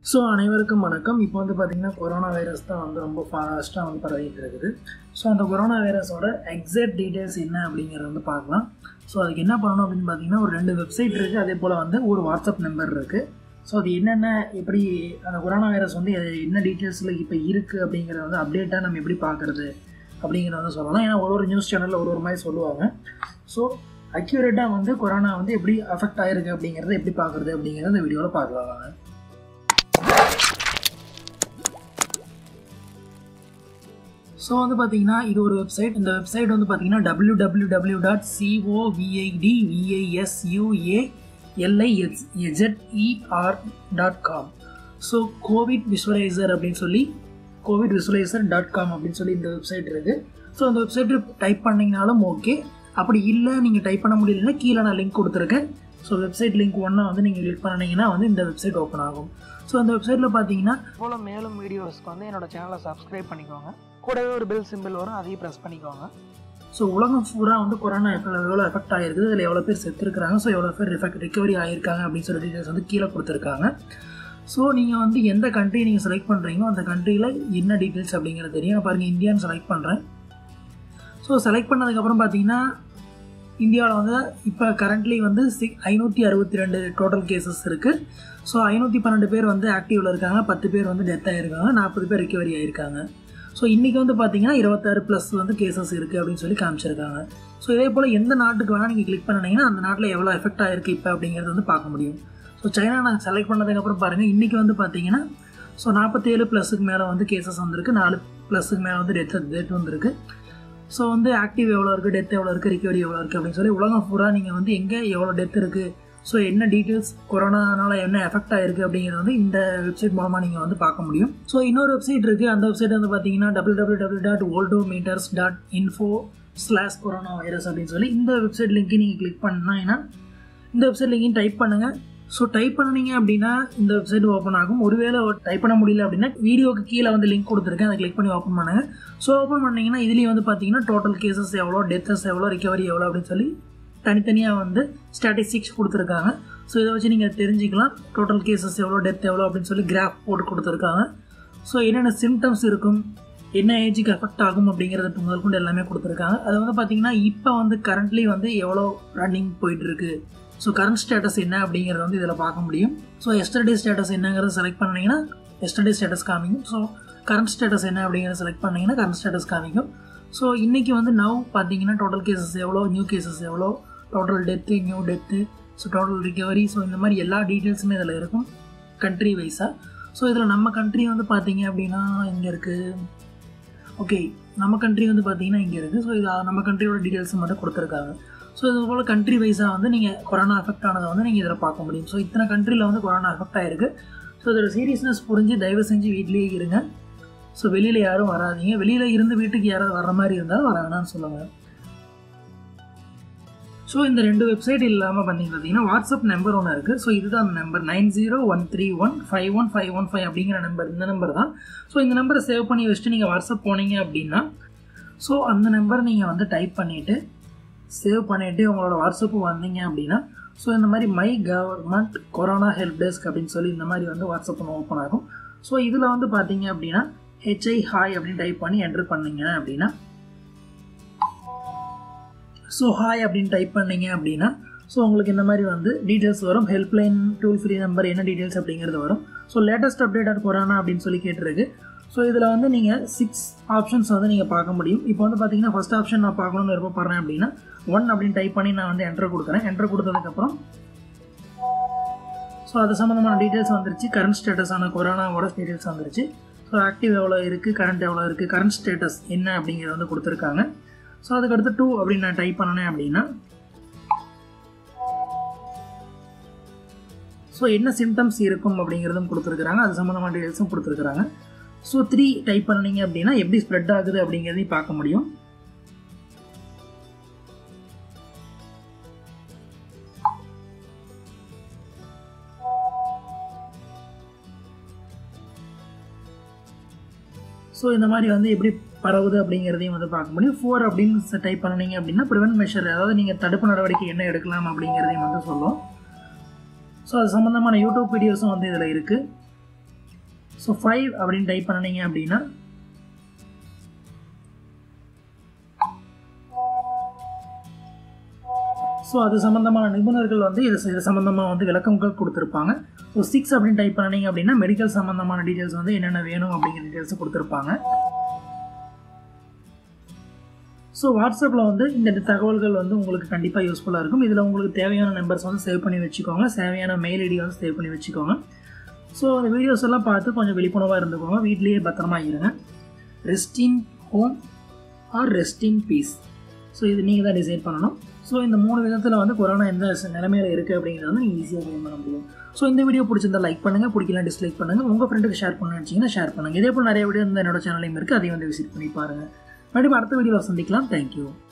so அனைவருக்கும் வணக்கம் இப்போ வந்து பார்த்திங்கன்னா கொரோனா வைரஸ் தான் வந்து ரொம்ப ஃபாஸ்ட்டாக வந்து பரவிட்டு இருக்குது ஸோ அந்த கொரோனா வைரஸோட எக்ஸாக்ட் டீட்டெயில்ஸ் என்ன அப்படிங்கிறத வந்து பார்க்கலாம் ஸோ அதுக்கு என்ன பண்ணணும் அப்படின்னு பார்த்தீங்கன்னா ஒரு ரெண்டு வெப்சைட் இருக்குது அதே போல் வந்து ஒரு வாட்ஸ்அப் நம்பர் இருக்குது ஸோ அது என்னென்ன எப்படி அந்த கொரோனா வைரஸ் வந்து எ- என்ன டீட்டெயில்ஸில் இப்போ இருக்குது அப்படிங்கிறத வந்து அப்டேட்டாக நம்ம எப்படி பார்க்குறது அப்படிங்கிறத வந்து சொல்லலாம் ஏன்னா ஒரு ஒரு நியூஸ் சேனலில் ஒரு ஒரு மாதிரி சொல்லுவாங்க ஸோ அக்யூரேட்டாக வந்து கொரோனா வந்து எப்படி அஃபெக்ட் ஆகிருக்கு அப்படிங்கிறத எப்படி பார்க்குறது அப்படிங்கிறத இந்த வீடியோவில் பார்க்கலாம் வாங்க ஸோ வந்து பார்த்தீங்கன்னா இது ஒரு வெப்சைட் இந்த வெப்சைட் வந்து பார்த்தீங்கன்னா W W W dot C O V I D V I S U A L I S Z E R dot com so covid visualizer அப்படின்னு சொல்லி கோவிட் விஷுவலைசர் டாட் காம் அப்படின்னு சொல்லி இந்த வெப்சைட் இருக்குது ஸோ அந்த வெப்சைட்டு டைப் பண்ணிங்கனாலும் ஓகே அப்படி இல்லை நீங்கள் டைப் பண்ண முடியலன்னா கீழே நான் லிங்க் கொடுத்துருக்கேன் ஸோ வெப்சைட் லிங்க் ஒன்றா வந்து நீங்கள் கிளிக் பண்ணிங்கன்னா வந்து இந்த வெப்சைட் ஓப்பன் ஆகும் ஸோ அந்த வெப்சைட்டில் பார்த்தீங்கன்னா போல் மேலும் வீடியோஸ்க்கு வந்து என்னோட சேனலை சப்ஸ்கிரைப் பண்ணிக்கோங்க கூடவே ஒரு பெல் சிம்பிள் வரும் அதையும் ப்ரெஸ் பண்ணிக்கோங்க ஸோ உலகம் பூரா வந்து கொரோனா எவ்வளோ எஃபெக்ட் ஆகிருக்குது இதில் எவ்வளோ பேர் செத்துருக்காங்க ஸோ எவ்வளோ பேர் எஃபெக்ட் ரிகவரி ஆகியிருக்காங்க அப்படின்னு சொல்லி டீட்டெயில்ஸ் வந்து கீழே கொடுத்துருக்காங்க ஸோ நீங்கள் வந்து எந்த கண்ட்ரி நீங்கள் செலக்ட் பண்ணுறீங்களோ அந்த கண்ட்ரியில் என்ன டீட்டெயில்ஸ் அப்படிங்கிறது தெரியும் நான் பாருங்கள் இந்தியான்னு செலக்ட் பண்ணுறேன் ஸோ செலக்ட் பண்ணதுக்கப்புறம் பார்த்தீங்கன்னா இந்தியாவில் வந்து இப்போ கரண்ட்லி வந்து சிக் ஐநூற்றி அறுபத்தி ரெண்டு டோட்டல் கேசஸ் இருக்குது ஸோ ஐநூற்றி பன்னெண்டு பேர் வந்து ஆக்டிவில் இருக்காங்க பத்து பேர் வந்து டெத் ஆகிருக்காங்க நாற்பது பேர் ரிகவரி ஆகிருக்காங்க ஸோ இன்றைக்கி வந்து பார்த்தீங்கன்னா இருபத்தாறு ப்ளஸ் வந்து கேசஸ் இருக்குது அப்படின்னு சொல்லி காமிச்சிருக்காங்க ஸோ இதே போல் எந்த நாட்டுக்கு வேணால் நீங்கள் கிளிக் பண்ணிங்கன்னா அந்த நாட்டில் எவ்வளோ எஃபெக்ட் ஆகிருக்கு இப்போ அப்படிங்கிறது வந்து பார்க்க முடியும் ஸோ சைனா நான் செலக்ட் பண்ணதுக்கப்புறம் பாருங்கள் இன்றைக்கி வந்து பார்த்தீங்கன்னா ஸோ நாற்பத்தேழு ப்ளஸுக்கு மேலே வந்து கேசஸ் வந்திருக்கு நாலு ப்ளஸுக்கு மேலே வந்து டெத் டெத் வந்திருக்கு ஸோ வந்து ஆக்டிவ் எவ்வளோ இருக்குது டெத் எவ்வளோ இருக்குது ரிகவரி எவ்வளோ இருக்குது அப்படின்னு சொல்லி உலகம் பூரா நீங்கள் வந்து எங்கே எவ்வளோ டெத் இருக்குது ஸோ என்ன டீட்டெயில்ஸ் கொரோனானால என்ன எஃபெக்ட் ஆயிருக்கு அப்படிங்கிறது வந்து இந்த வெப்சைட் மூலமாக நீங்கள் வந்து பார்க்க முடியும் ஸோ இன்னொரு வெப்சைட் இருக்குது அந்த வெப்சைட் வந்து பார்த்தீங்கன்னா W W W dot worldometers dot info slash coronavirus அப்படின்னு சொல்லி இந்த வெப்சைட் லிங்க்கை நீங்கள் கிளிக் பண்ணீங்கன்னா இந்த வெப்சைட் லிங்கையும் டைப் பண்ணுங்கள் ஸோ டைப் பண்ணீங்க அப்படின்னா இந்த வெப்சைட் ஓப்பன் ஆகும் ஒருவேளை டைப் பண்ண முடியல அப்படின்னா வீடியோக்கு கீழே வந்து லிங்க் கொடுத்துருக்கேன் அதை கிளிக் பண்ணி ஓப்பன் பண்ணுங்க ஸோ ஓப்பன் பண்ணீங்கன்னா இதுலேயும் வந்து பார்த்தீங்கன்னா டோட்டல் கேசஸ் எவ்வளோ டெத்தஸ் எவ்வளோ ரிகவரி எவ்வளோ அப்படின்னு சொல்லி தனித்தனியாக வந்து ஸ்டாட்டிஸ்டிக்ஸ் கொடுத்துருக்காங்க ஸோ இதை வச்சு நீங்கள் தெரிஞ்சுக்கலாம் டோட்டல் கேசஸ் எவ்வளோ டெத் எவ்வளோ அப்படின்னு சொல்லி கிராஃப் போட்டு கொடுத்துருக்காங்க ஸோ என்னென்ன சிம்டம்ஸ் இருக்கும் என்ன ஏஜுக்கு எஃபெக்ட் ஆகும் அப்படிங்கிறத முதல் கொண்டு எல்லாமே கொடுத்துருக்காங்க அது வந்து பார்த்தீங்கன்னா இப்போ வந்து கரண்ட்லி வந்து எவ்வளோ ரன்னிங் போயிட்டு இருக்கு ஸோ கரண்ட் ஸ்டேட்டஸ் என்ன அப்படிங்கிறத வந்து இதில் பார்க்க முடியும் ஸோ எஸ்டர்டே ஸ்டேட்டஸ் என்னங்கிறத செலக்ட் பண்ணீங்கன்னா எஸ்டர்டே ஸ்டேட்டஸ் காமிக்கும் ஸோ கரண்ட் ஸ்டேட்டஸ் என்ன அப்படிங்கிறத செலக்ட் பண்ணீங்கன்னா கரண்ட் ஸ்டேட்டஸ் காமிக்கும் ஸோ இன்றைக்கி வந்து நவ் பார்த்தீங்கன்னா டோட்டல் கேசஸ் எவ்வளோ நியூ கேசஸ் எவ்வளோ total death new death so total recovery so இந்த மாதிரி எல்லா டீட்டெயில்ஸுமே இதில் இருக்கும் கண்ட்ரி வைஸாக ஸோ இதில் நம்ம கண்ட்ரி வந்து பார்த்தீங்க அப்படின்னா இங்கே இருக்குது ஓகே நம்ம கண்ட்ரி வந்து பார்த்தீங்கன்னா இங்கே இருக்குது ஸோ இது நம்ம கண்ட்ரியோட டீட்டெயில்ஸ் மட்டும் கொடுத்துருக்காங்க ஸோ இது போல் கண்ட்ரி வைஸாக வந்து நீங்கள் கொரோனா அஃபெக்ட் ஆனதை வந்து நீங்கள் இதில் பார்க்க முடியும் ஸோ இத்தனை கண்ட்ரியில் வந்து கொரோனா அஃபெக்ட் ஆயிருக்கு ஸோ இதோட சீரியஸ்னஸ் புரிஞ்சு தயவு செஞ்சு வீட்லேயே இருங்க ஸோ வெளியில் யாரும் வராதீங்க வெளியில் இருந்து வீட்டுக்கு யாராவது வர்ற மாதிரி இருந்தாலும் வர வேணாம்னு சொல்லுங்கள் ஸோ இந்த ரெண்டு வெப்சைட் இல்லாமல் பார்த்தீங்க பார்த்தீங்கன்னா வாட்ஸ்அப் நம்பர் ஒன்று இருக்குது ஸோ இதுதான் அந்த number nine zero one three one five one five one five அப்படிங்கிற நம்பர் இந்த நம்பர் தான் ஸோ இந்த நம்பரை சேவ் பண்ணி வச்சுட்டு நீங்கள் வாட்ஸ்அப் போனீங்க அப்படின்னா ஸோ அந்த நம்பர் நீங்கள் வந்து டைப் பண்ணிவிட்டு சேவ் பண்ணிவிட்டு உங்களோட வாட்ஸ்அப்பு வந்தீங்க அப்படின்னா ஸோ இந்த மாதிரி my government corona help desk அப்படின்னு சொல்லி இந்த மாதிரி வந்து வாட்ஸ்அப் ஒன்று ஓப்பன் ஆகும் ஸோ இதில் வந்து பார்த்தீங்க அப்படின்னா ஹெச்ஐ ஹாய் அப்படின்னு டைப் பண்ணி என்ட்ரு பண்ணீங்க அப்படின்னா ஸோ ஹாய் அப்படின்னு டைப் பண்ணீங்க அப்படின்னா ஸோ உங்களுக்கு இந்த மாதிரி வந்து டீட்டெயில்ஸ் வரும் ஹெல்ப்லைன் டூல் ஃப்ரீ நம்பர் என்ன டீட்டெயில்ஸ் அப்படிங்கிறது வரும் so latest update at corona அப்படின்னு சொல்லி கேட்டிருக்கு ஸோ இதில் வந்து நீங்கள் சிக்ஸ் ஆப்ஷன்ஸ் வந்து நீங்கள் பார்க்க முடியும் இப்போ வந்து பார்த்தீங்கன்னா ஃபஸ்ட் ஆப்ஷன் நான் பார்க்கணும்னு விருப்பப்படுறேன் அப்படின்னா ஒன் அப்படின்னு டைப் பண்ணி நான் வந்து என்ட்ரு கொடுக்குறேன் என்ட்ரு கொடுத்ததுக்கப்புறம் ஸோ அது சம்மந்தமான டீட்டெயில்ஸ் வந்துருச்சு கரண்ட் ஸ்டேட்டஸான கொரோனாவோட டீட்டெயில்ஸ் வந்துருச்சு ஸோ ஆக்டிவ் எவ்வளோ இருக்குது கரண்ட் எவ்வளோ இருக்குது கரண்ட் ஸ்டேட்டஸ் என்ன அப்படிங்கிறத வந்து கொடுத்துருக்காங்க ஸோ அதுக்கடுத்து டூ அப்படின்னு நான் டைப் பண்ணினேன் அப்படின்னா ஸோ என்ன சிம்டம்ஸ் இருக்கும் அப்படிங்கிறதும் கொடுத்துருக்குறாங்க அது சம்மந்தமான டீட்டெயில்ஸும் கொடுத்துருக்குறாங்க ஸோ த்ரீ டைப் பண்ணீங்க அப்படின்னா எப்படி ஸ்ப்ரெட் ஆகுது அப்படிங்கிறதையும் பார்க்க முடியும் ஸோ இந்த மாதிரி வந்து எப்படி பரவுது அப்படிங்கிறதையும் வந்து பார்க்க முடியும் ஃபோர் அப்படின்னு டைப் பண்ணீங்க அப்படின்னா ப்ரிவென்ட் மெஷர் அதாவது நீங்கள் தடுப்பு நடவடிக்கை என்ன எடுக்கலாம் அப்படிங்கிறதையும் வந்து சொல்லும் ஸோ அது சம்மந்தமான யூடியூப் வீடியோஸும் வந்து இதில் இருக்குது ஸோ ஃபைவ் அப்படின்னு டைப் பண்ணினீங்க அப்படின்னா ஸோ அது சம்மந்தமான நிபுணர்கள் வந்து இது இது சம்மந்தமாக வந்து விளக்கங்கள் கொடுத்துருப்பாங்க ஸோ சிக்ஸ் அப்படின்னு டைப் பண்ணிங்க அப்படின்னா மெடிக்கல் சம்மந்தமான டீட்டெயில்ஸ் வந்து என்னென்ன வேணும் அப்படிங்கிற டீட்டெயில்ஸ் கொடுத்துருப்பாங்க ஸோ வாட்ஸ்அப்பில் வந்து இந்த தகவல்கள் வந்து உங்களுக்கு கண்டிப்பாக யூஸ்ஃபுல்லாக இருக்கும் இதில் உங்களுக்கு தேவையான நம்பர்ஸ் வந்து சேவ் பண்ணி வச்சுக்கோங்க தேவையான மெயில் ஐடி வந்து சேவ் பண்ணி வச்சுக்கோங்க ஸோ அந்த வீடியோஸ் எல்லாம் பார்த்து கொஞ்சம் விழிப்புணர்வாக இருந்துக்கோங்க வீட்லேயே பத்திரமா இருங்க rest in home or rest in peace so இது நீங்கள் தான் டிசைட் பண்ணணும் ஸோ இந்த மூணு விதத்தில் வந்து கொரோனா எந்த நிலைமையில் இருக்குது அப்படிங்கிறத வந்து நீங்கள் ஈஸியாக க்ளைம் பண்ண முடியும் ஸோ இந்த வீடியோ பிடிச்சிருந்தா லைக் பண்ணுங்கள் பிடிக்கலாம் டிஸ்லைக் பண்ணுங்கள் உங்கள் ஃப்ரெண்டுக்கு ஷேர் பண்ண நினச்சிங்கன்னா ஷேர் பண்ணுங்கள் இதே போல் நிறைய வீடியோ இந்த என்னோட சேனலையும் இருக்குது அதையும் வந்து விசிட் பண்ணி பாருங்கள் மறுபடியும் அடுத்த வீடியோவில் சந்திக்கலாம் தேங்க்யூ